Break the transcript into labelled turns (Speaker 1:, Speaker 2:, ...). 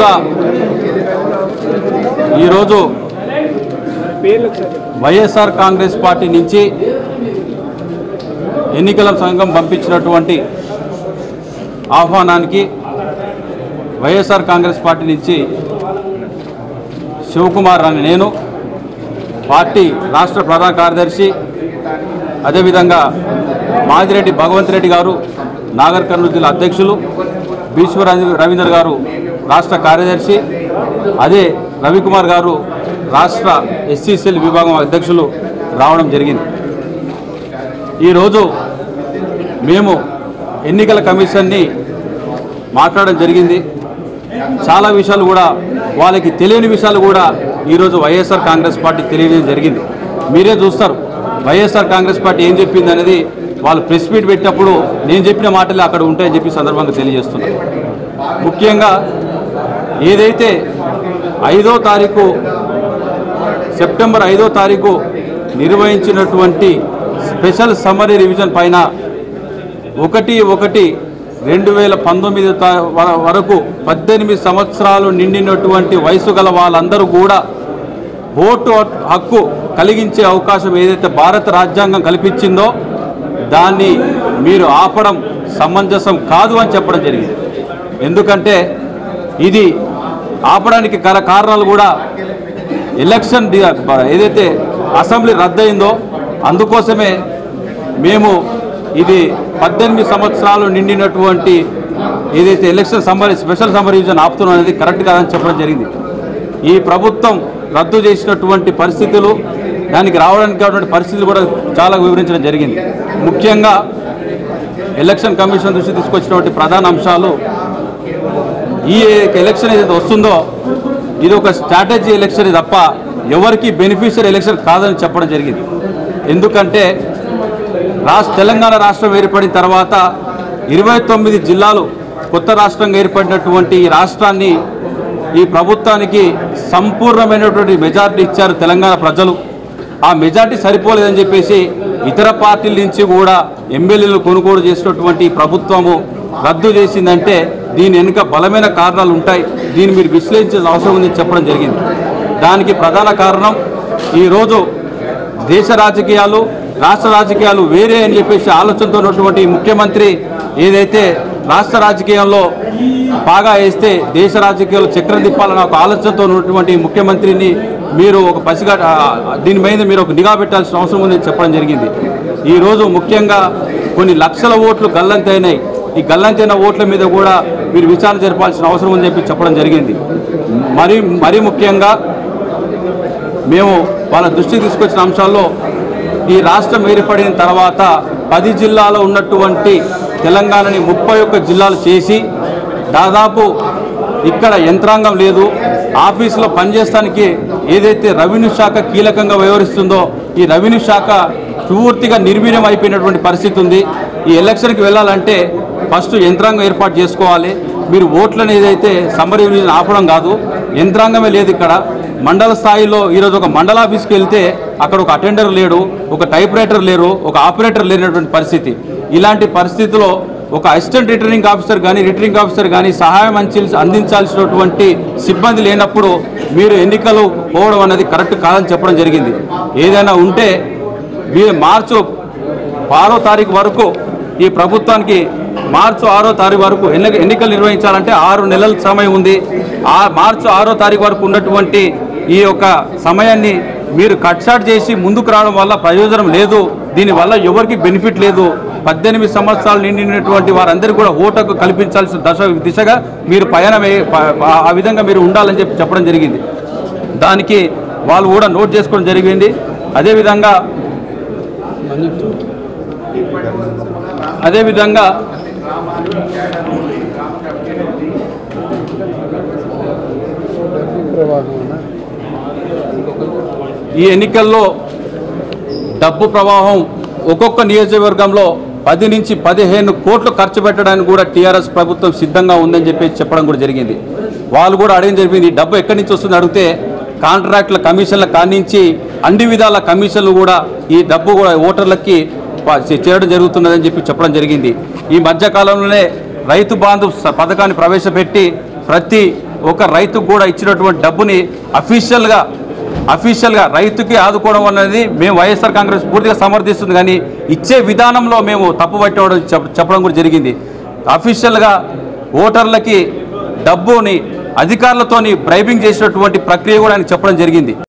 Speaker 1: ముందుగా ఈరోజు వైఎస్ఆర్ కాంగ్రెస్ పార్టీ నుంచి ఎన్నికల సంఘం పంపించినటువంటి ఆహ్వానానికి వైఎస్ఆర్ కాంగ్రెస్ పార్టీ నుంచి శివకుమార్ అని నేను పార్టీ రాష్ట్ర ప్రధాన కార్యదర్శి అదేవిధంగా మాదిరెడ్డి భగవంత్ రెడ్డి గారు నాగర్ కర్నూలు జిల్లా అధ్యక్షులు భీశ్వర రవీందర్ గారు రాష్ట్ర కార్యదర్శి అదే రవికుమార్ గారు రాష్ట్ర ఎస్సీసీఎల్ విభాగం అధ్యక్షులు రావడం జరిగింది ఈరోజు మేము ఎన్నికల కమిషన్ని మాట్లాడడం జరిగింది చాలా విషయాలు కూడా వాళ్ళకి తెలియని విషయాలు కూడా ఈరోజు వైఎస్ఆర్ కాంగ్రెస్ పార్టీ తెలియజేయడం జరిగింది మీరే చూస్తారు వైఎస్ఆర్ కాంగ్రెస్ పార్టీ ఏం చెప్పింది అనేది వాళ్ళు ప్రెస్ మీట్ పెట్టినప్పుడు నేను చెప్పిన మాటలే అక్కడ ఉంటాయని చెప్పి సందర్భంగా తెలియజేస్తున్నాను ముఖ్యంగా ఏదైతే ఐదో తారీఖు సెప్టెంబర్ ఐదో తారీఖు నిర్వహించినటువంటి స్పెషల్ సమ్మరీ రివిజన్ పైన ఒకటి ఒకటి రెండు వేల పంతొమ్మిది తా- వ- వరకు పద్దెనిమిది సంవత్సరాలు నిండినటువంటి వయసు గల వాళ్ళందరూ కూడా ఓటు హక్కు కలిగించే అవకాశం ఏదైతే భారత రాజ్యాంగం కల్పించిందో దాన్ని మీరు ఆపడం సమంజసం కాదు అని చెప్పడం జరిగింది ఎందుకంటే ఇది ఆపడానికి గల కారణాలు కూడా ఎలక్షన్ డి- ఏదైతే అసెంబ్లీ రద్దయిందో అందుకోసమే మేము ఇది పద్దెనిమిది సంవత్సరాలు నిండినటువంటి ఏదైతే election summer special summer revision ఆపుతున్నాం అనేది కరెక్ట్ కాదని చెప్పడం జరిగింది ఈ ప్రభుత్వం రద్దు చేసినటువంటి పరిస్థితులు దానికి రావడానికి కావాల్సిన పరిస్థితులు కూడా చాలా వివరించడం జరిగింది ముఖ్యంగా ఎలక్షన్ కమిషన్ దృష్టి తీసుకొచ్చినటువంటి ప్రధాన అంశాలు ఈ ఎలక్షన్ ఏదైతే వస్తుందో ఇది ఒక స్ట్రాటజీ ఎలక్షన్ తప్ప ఎవరికి బెనిఫిషియర్ ఎలక్షన్ కాదని చెప్పడం జరిగింది ఎందుకంటే రాష్ట్ర తెలంగాణ రాష్ట్రం ఏర్పడిన తర్వాత ఇరవై తొమ్మిది జిల్లాలు కొత్త రాష్ట్రంగా ఏర్పడినటువంటి ఈ రాష్ట్రాన్ని ఈ ప్రభుత్వానికి సంపూర్ణమైనటువంటి మెజారిటీ ఇచ్చారు తెలంగాణ ప్రజలు ఆ మెజారిటీ సరిపోలేదని చెప్పేసి ఇతర పార్టీల నుంచి కూడా ఎమ్మెల్యేలు కొనుగోలు చేసినటువంటి ఈ ప్రభుత్వము రద్దు చేసిందంటే దీని వెనుక బలమైన కారణాలు ఉంటాయి దీన్ని మీరు విశ్లేషించాల్సిన అవసరం ఉందని చెప్పడం జరిగింది దానికి ప్రధాన కారణం ఈరోజు దేశ రాజకీయాలు రాష్ట్ర రాజకీయాలు వేరే అని చెప్పేసి ఆలోచనతో ఉన్నటువంటి ఈ ముఖ్యమంత్రి ఏదైతే రాష్ట్ర రాజకీయంలో బాగా వేస్తే దేశ రాజకీయాలు చక్రం తిప్పాలన్న ఒక ఆలోచనతో ఉన్నటువంటి ఈ ముఖ్యమంత్రిని మీరు ఒక పసిగా ఆ, దీని మీద మీరు ఒక నిఘా పెట్టాల్సిన అవసరం ఉందని చెప్పడం జరిగింది ఈరోజు ముఖ్యంగా కొన్ని లక్షల ఓట్లు గల్లంతైనాయి ఈ గల్లంతైన ఓట్ల మీద కూడా మీరు విచారణ జరపాల్సిన అవసరం ఉందని చెప్పి చెప్పడం జరిగింది మరి మరీ ముఖ్యంగా మేము వాళ్ళ దృష్టికి తీసుకొచ్చిన అంశాల్లో ఈ రాష్ట్రం ఏర్పడిన తర్వాత పది జిల్లాలో ఉన్నటువంటి తెలంగాణని ముప్పై ఒక్క జిల్లాలు చేసి దాదాపు ఇక్కడ యంత్రాంగం లేదు ఆఫీసులో పనిచేయడానికి ఏదైతే రెవెన్యూ శాఖ కీలకంగా వ్యవహరిస్తుందో ఈ రెవెన్యూ శాఖ పూర్తిగా నిర్వీర్యం అయిపోయినటువంటి పరిస్థితి ఉంది ఈ ఎలక్షన్కి వెళ్ళాలంటే ఫస్ట్ యంత్రాంగం ఏర్పాటు చేసుకోవాలి మీరు ఓట్లను ఏదైతే సమ్మర్ రివిజన్ ఆపడం కాదు యంత్రాంగమే లేదు ఇక్కడ మండల స్థాయిలో ఈరోజు ఒక మండల ఆఫీస్కి వెళ్తే అక్కడ ఒక అటెండర్ లేడు ఒక టైప్ రైటర్ లేరు ఒక ఆపరేటర్ లేనటువంటి పరిస్థితి ఇలాంటి పరిస్థితిలో ఒక అసిస్టెంట్ రిటర్నింగ్ ఆఫీసర్ కానీ రిటర్నింగ్ ఆఫీసర్ కానీ సహాయం అంచి- అందించాల్సినటువంటి సిబ్బంది లేనప్పుడు మీరు ఎన్నికలు పోవడం అనేది కరెక్ట్ కాదని చెప్పడం జరిగింది ఏదైనా ఉంటే వీ మార్చు ఆరో తారీఖు వరకు ఈ ప్రభుత్వానికి మార్చి ఆరో తారీఖు వరకు ఎన్ని ఎన్నికలు నిర్వహించాలంటే ఆరు నెలల సమయం ఉంది ఆ మార్చి ఆరో తారీఖు వరకు ఉన్నటువంటి ఈ యొక్క సమయాన్ని మీరు కట్ షాట్ చేసి ముందుకు రావడం వల్ల ప్రయోజనం లేదు దీనివల్ల ఎవరికి బెనిఫిట్ లేదు పద్దెనిమిది సంవత్సరాలు నిండినటువంటి వారందరికీ కూడా ఓటకు కల్పించాల్సిన దశ దిశగా మీరు పయనమే ప- ప- ఆ విధంగా మీరు ఉండాలని చెప్పి చెప్పడం జరిగింది దానికి వాళ్ళు కూడా నోట్ చేసుకోవడం జరిగింది అదేవిధంగా అదేవిధంగా ఈ ఎన్నికల్లో డబ్బు ప్రవాహం ఒక్కొక్క నియోజకవర్గంలో పది నుంచి పదిహేను కోట్లు ఖర్చు పెట్టడానికి కూడా టీఆర్ఎస్ ప్రభుత్వం సిద్ధంగా ఉందని చెప్పి చెప్పడం కూడా జరిగింది వాళ్ళు కూడా అడగడం జరిగింది ఈ డబ్బు ఎక్కడి నుంచి వస్తుంది అడిగితే కాంట్రాక్టుల కమిషన్ల కానించి అన్ని విధాల కమిషన్లు కూడా ఈ డబ్బు కూడా ఓటర్లకి ప- చే- చేయడం జరుగుతున్నదని చెప్పి చెప్పడం జరిగింది ఈ మధ్య కాలంలోనే రైతు బాంధు స- పథకాన్ని ప్రవేశపెట్టి ప్రతి ఒక రైతుకు కూడా ఇచ్చినటువంటి డబ్బుని అఫీషియల్గా అఫీషియల్గా రైతుకి ఆదుకోవడం అనేది మేము వైఎస్ఆర్ కాంగ్రెస్ పూర్తిగా సమర్థిస్తుంది కానీ ఇచ్చే విధానంలో మేము తప్పు పట్టడం చెప్- చెప్పడం కూడా జరిగింది అఫీషియల్గా ఓటర్లకి డబ్బుని అధికారులతోని బ్రైబింగ్ చేసినటువంటి ప్రక్రియ కూడా ఆయన చెప్పడం జరిగింది